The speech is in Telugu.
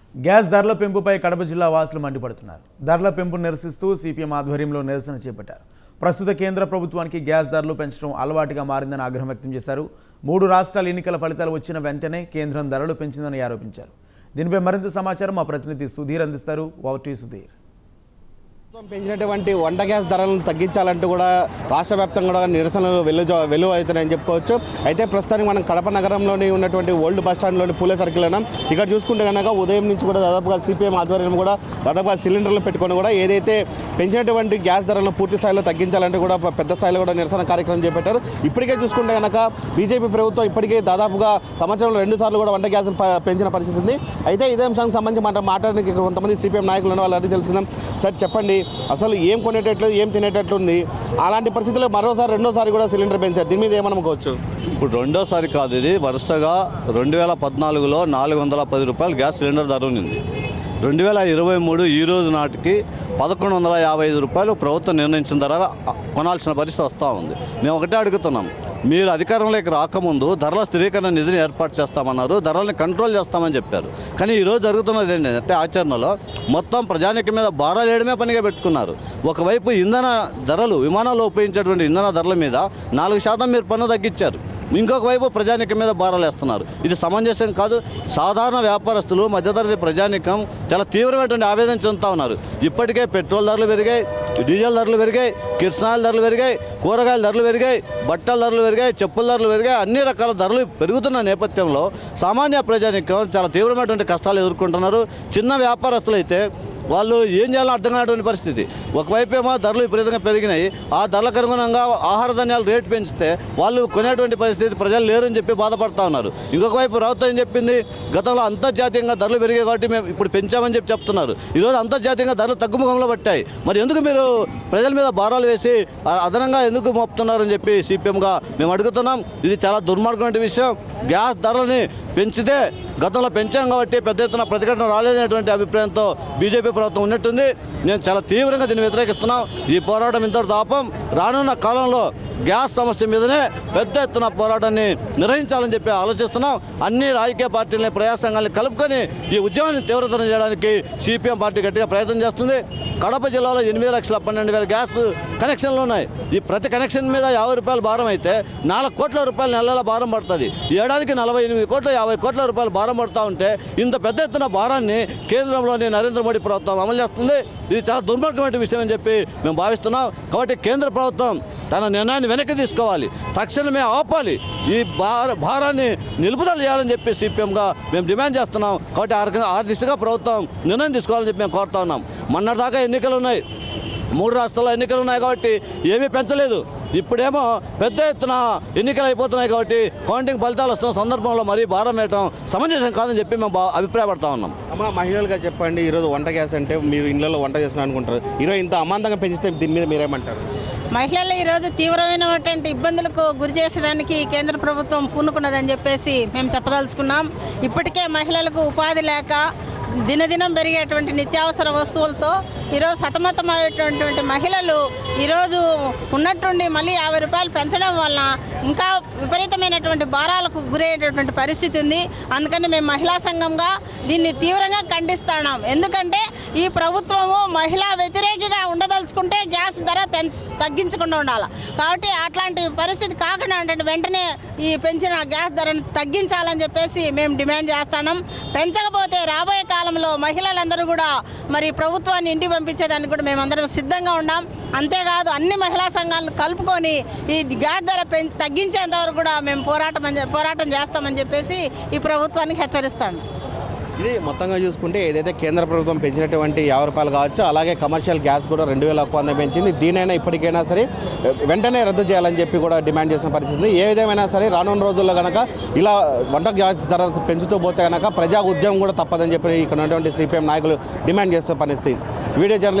గ్యాస్ ధరల పెంపుపై కడప జిల్లా వాసులు మండిపడుతున్నారు ధరల పెంపును నిరసిస్తూ సిపిఎం ఆధ్వర్యంలో నిరసన చేపట్టారు ప్రస్తుత కేంద్ర ప్రభుత్వానికి గ్యాస్ ధరలు పెంచడం అలవాటుగా మారిందని ఆగ్రహం వ్యక్తం చేశారు మూడు రాష్ట్రాల ఎన్నికల ఫలితాలు వచ్చిన వెంటనే కేంద్రం ధరలు పెంచిందని ఆరోపించారు దీనిపై మరింత సమాచారం మా ప్రతినిధి సుధీర్ అందిస్తారు ఒకటి సుధీర్ ప్రభుత్వం పెంచినటువంటి వంట గ్యాస్ ధరలను తగ్గించాలంటూ కూడా రాష్ట్ర వ్యాప్తంగా కూడా నిరసనలు వెలు వెలువ అవుతున్నాయని చెప్పుకోవచ్చు అయితే ప్రస్తుతానికి మనం కడప నగరంలోని ఉన్నటువంటి ఓల్డ్ బస్ స్టాండ్లోని పూలే సర్కిల్ అన్నాం ఇక్కడ చూసుకుంటే కనుక ఉదయం నుంచి కూడా దాదాపుగా సిపిఎం ఆధ్వర్యం కూడా దాదాపుగా సిలిండర్లు పెట్టుకొని కూడా ఏదైతే పెంచినటువంటి గ్యాస్ ధరలను పూర్తి స్థాయిలో తగ్గించాలంటే కూడా పెద్ద స్థాయిలో కూడా నిరసన కార్యక్రమం చేపట్టారు ఇప్పటికే చూసుకుంటే కనుక బీజేపీ ప్రభుత్వం ఇప్పటికే దాదాపుగా సంవత్సరంలో రెండు సార్లు కూడా వంట గ్యాసులు ప- పెంచిన పరిస్థితి ఉంది అయితే ఇదే అంశానికి సంబంధించి మాట మాట్లాడడానికి ఇక్కడ కొంతమంది సిపిఎం నాయకులు ఉన్న వాళ్ళని తెలుసుకుందాం సార్ చెప్పండి అసలు ఏం కొనేటట్లు ఏం తినేటట్లు ఉంది అలాంటి పరిస్థితుల్లో మరోసారి రెండోసారి కూడా సిలిండర్ పెంచారు దీని మీద ఏమనుకోవచ్చు ఇప్పుడు రెండోసారి కాదు ఇది వరుసగా రెండు వేల పద్నాలుగులో నాలుగు వందల పది రూపాయలు గ్యాస్ సిలిండర్ ధర ఉంది రెండు వేల ఇరవై మూడు ఈ రోజు నాటికి పదకొండు వందల యాభై ఐదు రూపాయలు ప్రభుత్వం నిర్ణయించిన ధర కొనాల్సిన పరిస్థితి వస్తూ ఉంది మేము ఒకటే అడుగుతున్నాం మీరు అధికారంలోకి రాకముందు ధరల స్థిరీకరణ నిధిని ఏర్పాటు చేస్తామన్నారు ధరల్ని కంట్రోల్ చేస్తామని చెప్పారు కానీ ఈరోజు జరుగుతున్నది ఏంటంటే ఆచరణలో మొత్తం ప్రజానికి మీద భారాలు వేయడమే పనిగా పెట్టుకున్నారు ఒకవైపు ఇంధన ధరలు విమానాల్లో ఉపయోగించేటువంటి ఇంధన ధరల మీద నాలుగు శాతం మీరు పన్ను తగ్గించారు ఇంకొక వైపు ప్రజానికం మీద భారాలు వేస్తున్నారు ఇది సమంజసం కాదు సాధారణ వ్యాపారస్తులు మధ్యతరగతి ప్రజానికం చాలా తీవ్రమైనటువంటి ఆవేదన చెందుతా ఉన్నారు ఇప్పటికే పెట్రోల్ ధరలు పెరిగాయి డీజిల్ ధరలు పెరిగాయి కిరసనాయిల ధరలు పెరిగాయి కూరగాయల ధరలు పెరిగాయి బట్టల ధరలు పెరిగాయి చెప్పుల ధరలు పెరిగాయి అన్ని రకాల ధరలు పెరుగుతున్న నేపథ్యంలో సామాన్య ప్రజానికం చాలా తీవ్రమైనటువంటి కష్టాలు ఎదుర్కొంటున్నారు చిన్న వ్యాపారస్తులు అయితే వాళ్ళు ఏం చేయాలో అర్థం కానటువంటి పరిస్థితి ఒకవైపు ఏమో ధరలు విపరీతంగా పెరిగినాయి ఆ ధరలకు అనుగుణంగా ఆహార ధాన్యాలు రేటు పెంచితే వాళ్ళు కొనేటువంటి పరిస్థితి ప్రజలు లేరని చెప్పి బాధపడతా ఉన్నారు ఇంకొక వైపు ప్రభుత్వం ఏం చెప్పింది గతంలో అంతర్జాతీయంగా ధరలు పెరిగాయి కాబట్టి మేము ఇప్పుడు పెంచామని చెప్పి చెప్తున్నారు ఈరోజు అంతర్జాతీయంగా ధరలు తగ్గుముఖంలో పట్టాయి మరి ఎందుకు మీరు ప్రజల మీద భారాలు వేసి ఆ- అదనంగా ఎందుకు మోపుతున్నారని చెప్పి సిపిఎంగా మేము అడుగుతున్నాం ఇది చాలా దుర్మార్గమైన విషయం గ్యాస్ ధరలని పెంచితే గతంలో పెంచాం కాబట్టి పెద్ద ఎత్తున ప్రతిఘటన రాలేదనేటువంటి అభిప్రాయంతో బీజేపీ ప్రభుత్వం ఉన్నట్టుంది నేను చాలా తీవ్రంగా దీన్ని వ్యతిరేకిస్తున్నాం ఈ పోరాటం ఇంతటితో ఆపం రానున్న కాలంలో గ్యాస్ సమస్య మీదనే పెద్ద ఎత్తున పోరాటాన్ని నిర్వహించాలని చెప్పి ఆలోచిస్తున్నాం అన్ని రాజకీయ పార్టీలని ప్రజా సంఘాలని కలుపుకొని ఈ ఉద్యమాన్ని తీవ్రతరం చేయడానికి సిపిఎం పార్టీ గట్టిగా ప్రయత్నం చేస్తుంది కడప జిల్లాలో ఎనిమిది లక్షల పన్నెండు వేల గ్యాస్ కనెక్షన్లు ఉన్నాయి ఈ ప్రతి కనెక్షన్ మీద యాభై రూపాయల భారం అయితే నాలుగు కోట్ల రూపాయలు నెలల భారం పడుతుంది ఈ ఏడాదికి నలభై ఎనిమిది కోట్ల యాభై కోట్ల రూపాయలు భారం పడుతూ ఉంటే ఇంత పెద్ద ఎత్తున భారాన్ని కేంద్రంలోని నరేంద్ర మోడీ ప్రభుత్వం అమలు చేస్తుంది ఇది చాలా దుర్మార్గమైన విషయం అని చెప్పి మేము భావిస్తున్నాం కాబట్టి కేంద్ర ప్రభుత్వం తన నిర్ణయాన్ని వెనక్కి తీసుకోవాలి తక్షణమే ఆపాలి ఈ భార భారాన్ని నిలుపుదల చేయాలని చెప్పి సిపిఎంగా మేము డిమాండ్ చేస్తున్నాం కాబట్టి ఆ రకంగా ఆ దిశగా ప్రభుత్వం నిర్ణయం తీసుకోవాలని చెప్పి మేము కోరుతా ఉన్నాం మొన్నటిదాకా ఎన్నికలు ఉన్నాయి మూడు రాష్ట్రాల్లో ఎన్నికలు ఉన్నాయి కాబట్టి ఏమీ పెంచలేదు ఇప్పుడేమో పెద్ద ఎత్తున ఎన్నికలు అయిపోతున్నాయి కాబట్టి కౌంటింగ్ ఫలితాలు వస్తున్న సందర్భంలో మరీ భారం వేయటం సమంజసం కాదని చెప్పి మేము బా- అభిప్రాయపడతా ఉన్నాం అమ్మ మహిళలుగా చెప్పండి ఈరోజు వంట గ్యాస్ అంటే మీరు ఇళ్ళలో వంట చేసుకుని అనుకుంటారు ఈరోజు ఇంత అమాంతంగా పెంచితే దీని మీద మీరేమంటారు మహిళలు ఈరోజు తీవ్రమైనటువంటి ఇబ్బందులకు గురి చేసేదానికి కేంద్ర ప్రభుత్వం పూనుకున్నదని చెప్పేసి మేము చెప్పదలుచుకున్నాం ఇప్పటికే మహిళలకు ఉపాధి లేక దినదినం పెరిగేటువంటి నిత్యావసర వస్తువులతో ఈరోజు సతమతమయ్యేటటువంటి మహిళలు ఈరోజు ఉన్నట్టుండి మళ్ళీ యాభై రూపాయలు పెంచడం వలన ఇంకా విపరీతమైనటువంటి భారాలకు గురయ్యేటటువంటి పరిస్థితి ఉంది అందుకని మేము మహిళా సంఘంగా దీన్ని తీవ్రంగా ఖండిస్తున్నాం ఎందుకంటే ఈ ప్రభుత్వము మహిళా వ్యతిరేకిగా ఉండదలుచుకుంటే గ్యాస్ ధర తెన్- తగ్గించకుండా ఉండాలి కాబట్టి అట్లాంటి పరిస్థితి కాకుండా ఉంటే వెంటనే ఈ పెంచిన గ్యాస్ ధరను తగ్గించాలని చెప్పేసి మేము డిమాండ్ చేస్తున్నాం పెంచకపోతే రాబోయే కాలంలో మహిళలందరూ కూడా మరి ప్రభుత్వాన్ని ఇంటికి పంపించేదానికి కూడా మేమందరం సిద్ధంగా ఉన్నాం అంతేకాదు అన్ని మహిళా సంఘాలను కలుపుకొని ఈ గ్యాస్ ధర పెం తగ్గించేంత వరకు కూడా మేము పోరాటం అని చె- పోరాటం చేస్తామని చెప్పేసి ఈ ప్రభుత్వానికి హెచ్చరిస్తాను ఇది మొత్తంగా చూసుకుంటే ఏదైతే కేంద్ర ప్రభుత్వం పెంచినటువంటి యాభై రూపాయలు కావచ్చు అలాగే కమర్షియల్ గ్యాస్ కూడా రెండు వేల ఒక్క వంద పెంచింది దీనైనా ఇప్పటికైనా సరే వెంటనే రద్దు చేయాలని చెప్పి కూడా డిమాండ్ చేసిన పరిస్థితి ఉంది ఏ విధమైనా సరే రానున్న రోజుల్లో కనుక ఇలా వంట గ్యాస్ ధర పెంచుతూ పోతే కనుక ప్రజా ఉద్యమం కూడా తప్పదని చెప్పి ఇక్కడ ఉన్నటువంటి సిపిఎం నాయకులు డిమాండ్ చేస్తున్న పరిస్థితి వీడియో జర్నలిస్ట్